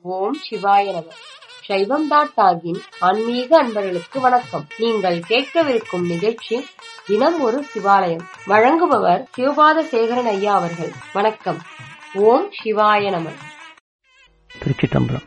ஓம் சிவாய நம சைவம் டாட் டாகின் ஆன்மீக அன்பர்களுக்கு வணக்கம் நீங்கள் கேட்கவிருக்கும் நிகழ்ச்சி தினம் ஒரு சிவாலயம் வழங்குபவர் சிவபாத சேகரன் ஐயா அவர்கள் வணக்கம் ஓம் சிவாய நம திருச்சிட்டம்பலம்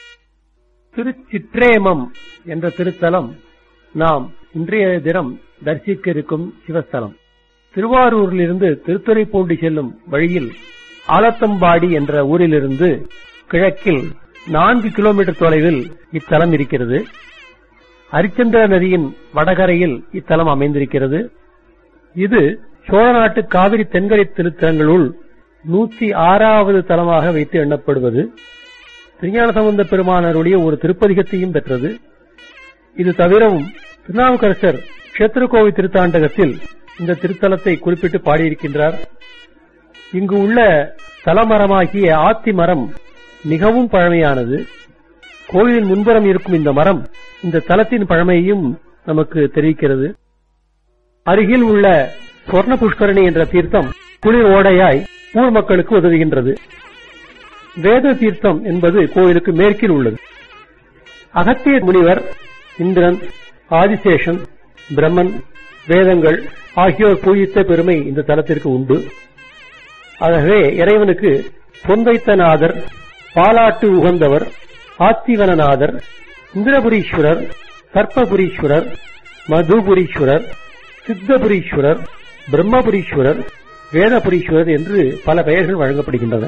திருச்சிற்றேமம் என்ற திருத்தலம் நாம் இன்றைய தினம் தரிசிக்க இருக்கும் சிவஸ்தலம் திருவாரூரிலிருந்து திருத்துறைப்பூண்டி செல்லும் வழியில் ஆலத்தம்பாடி என்ற ஊரிலிருந்து கிழக்கில் நான்கு கிலோமீட்டர் தொலைவில் இத்தலம் இருக்கிறது அரிச்சந்திர நதியின் வடகரையில் இத்தலம் அமைந்திருக்கிறது இது சோழ நாட்டு காவிரி தென்கரை திருத்தலங்களுள் நூத்தி ஆறாவது தலமாக வைத்து எண்ணப்படுவது திருஞான சம்பந்த பெருமானருடைய ஒரு திருப்பதிகத்தையும் பெற்றது இது தவிரவும் திருநாவுக்கரசர் கஷேத்திரகோவை திருத்தாண்டகத்தில் இந்த திருத்தலத்தை குறிப்பிட்டு பாடியிருக்கின்றார் இங்கு உள்ள தலமரமாகிய ஆத்தி மரம் மிகவும் பழமையானது கோயிலின் முன்புறம் இருக்கும் இந்த மரம் இந்த தலத்தின் பழமையையும் நமக்கு தெரிவிக்கிறது அருகில் உள்ள சொர்ண புஷ்கரணி என்ற தீர்த்தம் குளிர் ஓடையாய் ஊர் மக்களுக்கு உதவுகின்றது வேத தீர்த்தம் என்பது கோயிலுக்கு மேற்கில் உள்ளது அகத்திய முனிவர் இந்திரன் ஆதிசேஷன் பிரம்மன் வேதங்கள் ஆகியோர் பூஜித்த பெருமை இந்த தலத்திற்கு உண்டு ஆகவே இறைவனுக்கு பொன்வைத்தநாதர் பாலாட்டு உகந்தவர் ஆத்திவனநாதர் இந்திரபுரீஸ்வரர் சர்ப்பபுரீஸ்வரர் மதுபுரீஸ்வரர் சித்தபுரீஸ்வரர் பிரம்மபுரீஸ்வரர் வேதபுரீஸ்வரர் என்று பல பெயர்கள் வழங்கப்படுகின்றன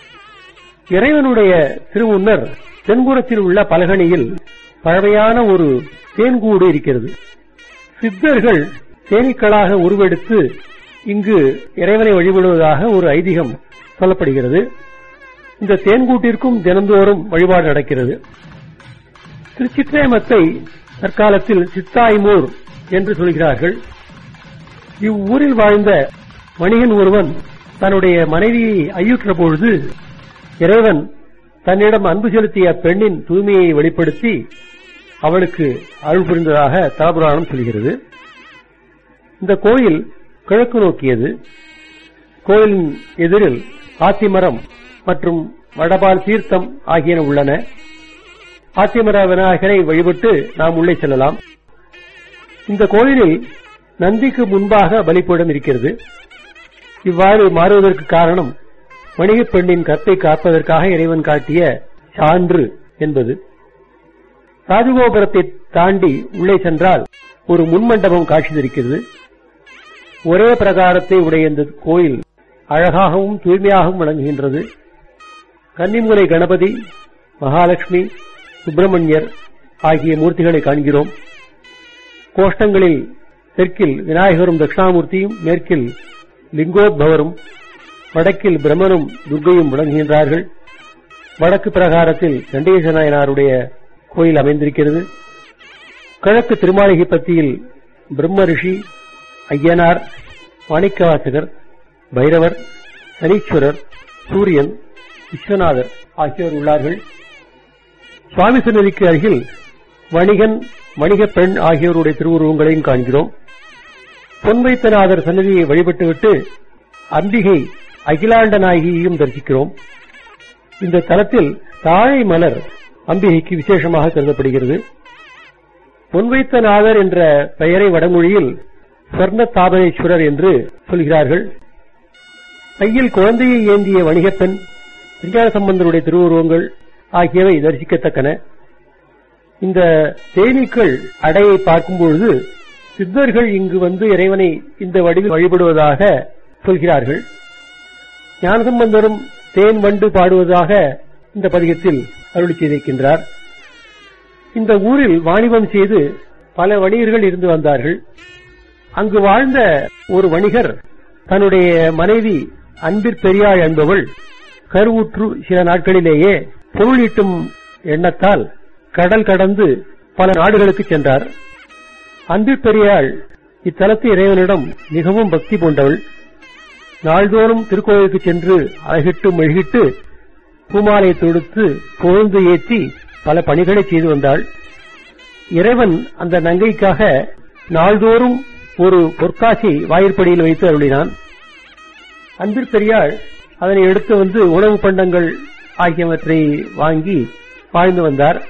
இறைவனுடைய திருமுன்னர் தென்புறத்தில் உள்ள பலகணியில் பழமையான ஒரு தேன்கூடு இருக்கிறது சித்தர்கள் தேனீக்களாக உருவெடுத்து இங்கு இறைவனை வழிபடுவதாக ஒரு ஐதீகம் சொல்லப்படுகிறது இந்த தேன்கூட்டிற்கும் தினந்தோறும் வழிபாடு நடக்கிறது திருச்சிற்றேமத்தை தற்காலத்தில் சித்தாய்மூர் என்று சொல்கிறார்கள் இவ்வூரில் வாழ்ந்த வணிகன் ஒருவன் தன்னுடைய மனைவியை ஐயுற்ற பொழுது இறைவன் தன்னிடம் அன்பு செலுத்திய பெண்ணின் தூய்மையை வெளிப்படுத்தி அவளுக்கு அருள் புரிந்ததாக தலபுராணம் சொல்கிறது இந்த கோயில் கிழக்கு நோக்கியது கோயிலின் எதிரில் ஆத்திமரம் மற்றும் வடபால் தீர்த்தம் ஆகியன உள்ளன ஆத்திமர விநாயகரை வழிபட்டு நாம் உள்ளே செல்லலாம் இந்த கோயிலில் நந்திக்கு முன்பாக பலிப்பீடம் இருக்கிறது இவ்வாறு மாறுவதற்கு காரணம் வணிகப் பெண்ணின் கத்தை காப்பதற்காக இறைவன் காட்டிய சான்று என்பது ராஜகோபுரத்தை தாண்டி உள்ளே சென்றால் ஒரு முன்மண்டபம் காட்சி தரிக்கிறது ஒரே பிரகாரத்தை உடைய இந்த கோயில் அழகாகவும் தூய்மையாகவும் விளங்குகின்றது கன்னிமூலை கணபதி மகாலட்சுமி சுப்பிரமணியர் ஆகிய மூர்த்திகளை காண்கிறோம் கோஷ்டங்களில் தெற்கில் விநாயகரும் தட்சிணாமூர்த்தியும் மேற்கில் லிங்கோத்பவரும் வடக்கில் பிரம்மனும் துர்கையும் விளங்குகின்றார்கள் வடக்கு பிரகாரத்தில் கண்டேச நாயனாருடைய கோயில் அமைந்திருக்கிறது கிழக்கு திருமாளிகை பத்தியில் பிரம்ம ரிஷி ஐயனார் மாணிக்கவாசகர் பைரவர் சனீஸ்வரர் சூரியன் விஸ்வநாதர் ஆகியோர் உள்ளார்கள் சுவாமி சன்னதிக்கு அருகில் வணிகன் வணிக பெண் ஆகியோருடைய திருவுருவங்களையும் காண்கிறோம் பொன்வைத்தநாதர் சன்னதியை வழிபட்டுவிட்டு அம்பிகை அகிலாண்ட நாயகியையும் தரிசிக்கிறோம் இந்த தலத்தில் தாழை மலர் அம்பிகைக்கு விசேஷமாக கருதப்படுகிறது பொன்வைத்தநாதர் என்ற பெயரை வடமொழியில் ஸ்வர்ண தாபனேஸ்வரர் என்று சொல்கிறார்கள் கையில் குழந்தையை ஏந்திய வணிகப்பெண் திருஞான சம்பந்தருடைய திருவுருவங்கள் ஆகியவை தரிசிக்கத்தக்கன இந்த தேனீக்கள் அடையை பார்க்கும்பொழுது சித்தர்கள் இங்கு வந்து இறைவனை இந்த வடிவில் வழிபடுவதாக சொல்கிறார்கள் ஞானசம்பந்தரும் தேன் வண்டு பாடுவதாக இந்த பதிகத்தில் அருளி செய்திருக்கின்றார் இந்த ஊரில் வாணிபம் செய்து பல வணிகர்கள் இருந்து வந்தார்கள் அங்கு வாழ்ந்த ஒரு வணிகர் தன்னுடைய மனைவி அன்பிற் என்பவள் கருவுற்று சில நாட்களிலேயே பொருள் ஈட்டும் எண்ணத்தால் கடல் கடந்து பல நாடுகளுக்கு சென்றார் அன்பிற் பெரியாள் இத்தலத்து இறைவனிடம் மிகவும் பக்தி பூண்டவள் நாள்தோறும் திருக்கோயிலுக்கு சென்று அழகிட்டு மெழுகிட்டு பூமாலை தொடுத்து பொழுந்து ஏற்றி பல பணிகளை செய்து வந்தாள் இறைவன் அந்த நங்கைக்காக நாள்தோறும் ஒரு பொற்காசி வாயிற்படியில் வைத்து அருளினான் அன்பிற் பெரியாள் அதனை எடுத்து வந்து உணவு பண்டங்கள் ஆகியவற்றை வாங்கி வாழ்ந்து வந்தார்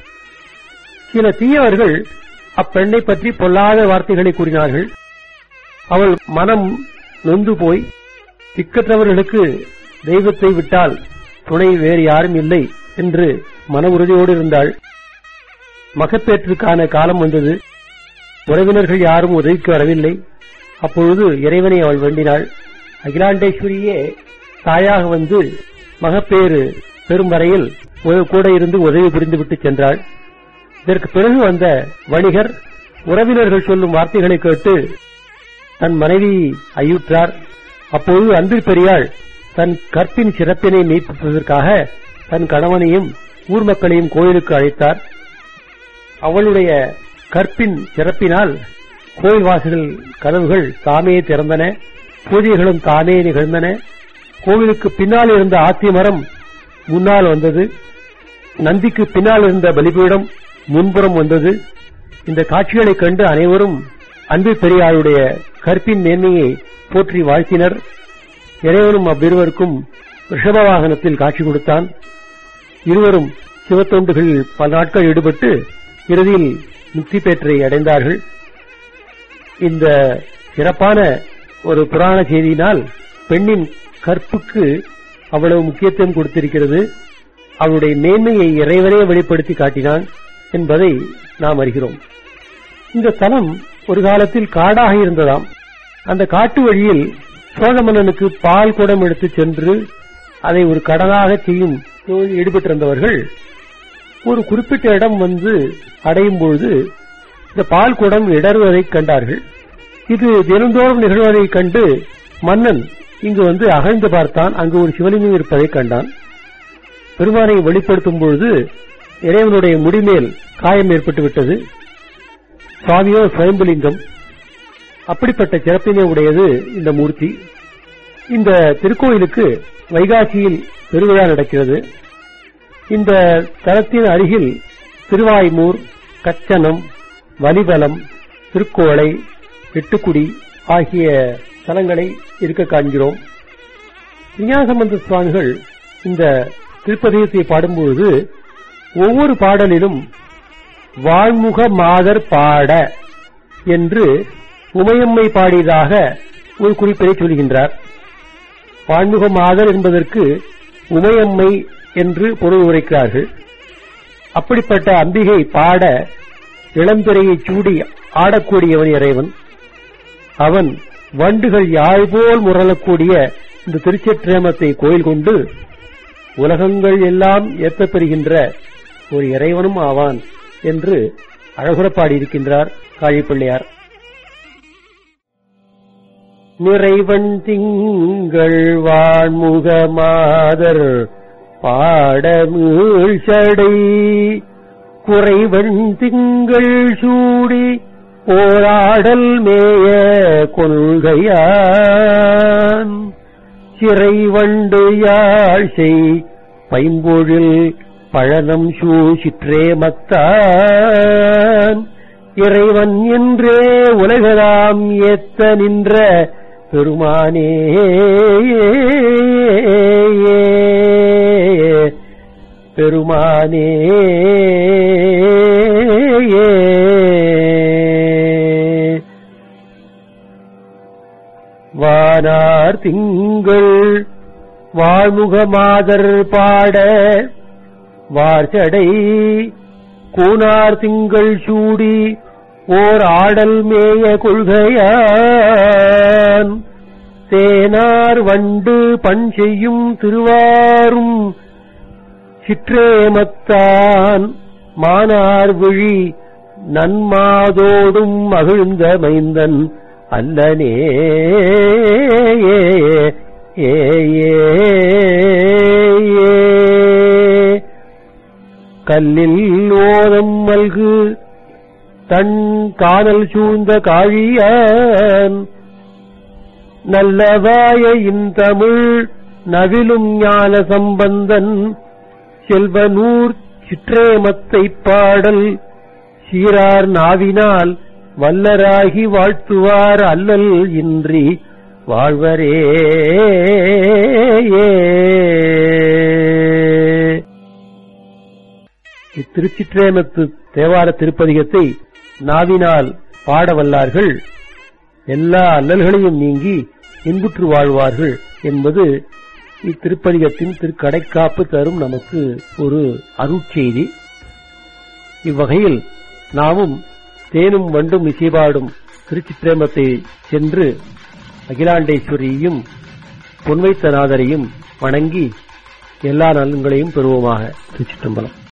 சில தீயவர்கள் அப்பெண்ணை பற்றி பொல்லாத வார்த்தைகளை கூறினார்கள் அவள் மனம் நொந்து போய் திக்கற்றவர்களுக்கு தெய்வத்தை விட்டால் துணை வேறு யாரும் இல்லை என்று மன உறுதியோடு இருந்தாள் மகப்பேற்றுக்கான காலம் வந்தது உறவினர்கள் யாரும் உதவிக்கு வரவில்லை அப்பொழுது இறைவனை அவள் வேண்டினாள் அகிலாண்டேஸ்வரியே தாயாக வந்து மகப்பேறு பெறும் வரையில் ஒரு கூட இருந்து உதவி புரிந்துவிட்டு சென்றாள் இதற்கு பிறகு வந்த வணிகர் உறவினர்கள் சொல்லும் வார்த்தைகளை கேட்டு தன் மனைவி ஐயுற்றார் அப்பொழுது அன்பில் பெரியாள் தன் கற்பின் சிறப்பினை மெய்ப்பிப்பதற்காக தன் கணவனையும் ஊர் மக்களையும் கோயிலுக்கு அழைத்தார் அவளுடைய கற்பின் சிறப்பினால் கோயில் வாசல் கதவுகள் தாமே திறந்தன பூஜைகளும் தாமே நிகழ்ந்தன கோவிலுக்கு பின்னால் இருந்த ஆத்தி மரம் முன்னால் வந்தது நந்திக்கு பின்னால் இருந்த பலிபீடம் முன்புறம் வந்தது இந்த காட்சிகளைக் கண்டு அனைவரும் அன்பு பெரியாருடைய கற்பின் மேன்மையை போற்றி வாழ்த்தினர் இறைவனும் அவ்விருவருக்கும் ரிஷப வாகனத்தில் காட்சி கொடுத்தான் இருவரும் சிவத்தொண்டுகளில் பல நாட்கள் ஈடுபட்டு இறுதியில் முக்தி பெற்றை அடைந்தார்கள் இந்த சிறப்பான ஒரு புராண செய்தியினால் பெண்ணின் கற்புக்கு அவ்வளவு முக்கியத்துவம் கொடுத்திருக்கிறது அவளுடைய மேன்மையை இறைவனே வெளிப்படுத்தி காட்டினான் என்பதை நாம் அறிகிறோம் இந்த தலம் ஒரு காலத்தில் காடாக இருந்ததாம் அந்த காட்டு வழியில் சோழ மன்னனுக்கு பால் குடம் எடுத்துச் சென்று அதை ஒரு கடனாக செய்யும் தொழில் ஈடுபட்டிருந்தவர்கள் ஒரு குறிப்பிட்ட இடம் வந்து அடையும் பொழுது இந்த பால் குடம் இடறுவதைக் கண்டார்கள் இது தினந்தோறும் நிகழ்வதைக் கண்டு மன்னன் இங்கு வந்து அகழ்ந்து பார்த்தான் அங்கு ஒரு சிவலிங்கம் இருப்பதைக் கண்டான் பெருமானை வெளிப்படுத்தும் பொழுது இறைவனுடைய முடிமேல் காயம் ஏற்பட்டு விட்டது சுவாமியோ சுயம்புலிங்கம் அப்படிப்பட்ட சிறப்பினை உடையது இந்த மூர்த்தி இந்த திருக்கோயிலுக்கு வைகாசியில் பெருவிழா நடக்கிறது இந்த தலத்தின் அருகில் திருவாய்மூர் கச்சனம் வலிபலம் திருக்கோளை எட்டுக்குடி ஆகிய தலங்களை இருக்க காண்கிறோம் விஞ்ஞாசம்பந்த சுவாமிகள் இந்த திருப்பதியத்தை பாடும்பொழுது ஒவ்வொரு பாடலிலும் வாழ்முக மாதர் பாட என்று உமையம்மை பாடியதாக ஒரு குறிப்பினை சொல்கின்றார் வாழ்முக மாதர் என்பதற்கு உமையம்மை என்று பொருள் உரைக்கிறார்கள் அப்படிப்பட்ட அம்பிகை பாட இளம்பிறையை சூடி ஆடக்கூடியவன் இறைவன் அவன் வண்டுகள் யாழ் போல் முரளக்கூடிய இந்த திருச்சற்றேமத்தை கோயில் கொண்டு உலகங்கள் எல்லாம் ஏற்பப் பெறுகின்ற ஒரு இறைவனும் ஆவான் என்று அழகுற பாடியிருக்கின்றார் காழிப்பிள்ளையார் நிறைவன் திங்கள் வான்முக மாதர் பாடமீழ்ச்சடை குறைவன் திங்கள் சூடி போராடல் மேய கொள்கையான் சிறை வண்டு யாழ்சை பைம்பொழில் பழனம் சூசிற்றே மத்தான் இறைவன் என்றே உலகலாம் ஏத்த நின்ற பெருமானே பெருமானே வானார் திங்கள் வாழ்முகமாதர் பாட வார்ச்சடை கூனார் திங்கள் சூடி ஓர் ஆடல் மேய கொள்கையான் தேனார் வண்டு பண் செய்யும் திருவாரும் சிற்றேமத்தான் மானார் விழி நன்மாதோடும் மகிழ்ந்த மைந்தன் அல்லனே ஏ ஏ கல்லில் ஓதம் மல்கு தன் காதல் சூழ்ந்த காழியான் நல்லவாய இந்தமிழ் நவிலும் ஞான சம்பந்தன் செல்வனூர் சிற்றேமத்தை பாடல் சீரார் நாவினால் வல்லராகி வாழ்த்துவார் அல்லல் இன்றி வாழ்வரே இத்திருச்சிற்றேமத்து தேவார திருப்பதிகத்தை நாவினால் பாட வல்லார்கள் எல்லா அல்லல்களையும் நீங்கி இன்புற்று வாழ்வார்கள் என்பது இத்திருப்பதிகத்தின் திருக்கடைக்காப்பு தரும் நமக்கு ஒரு அருட்செய்தி இவ்வகையில் நாமும் தேனும் வண்டும் இசைபாடும் திருச்சிற்றேமத்தை சென்று அகிலாண்டேஸ்வரியையும் பொன்வைத்தநாதரையும் வணங்கி எல்லா நலன்களையும் பெறுவோமாக திருச்சிற்றம்பலம்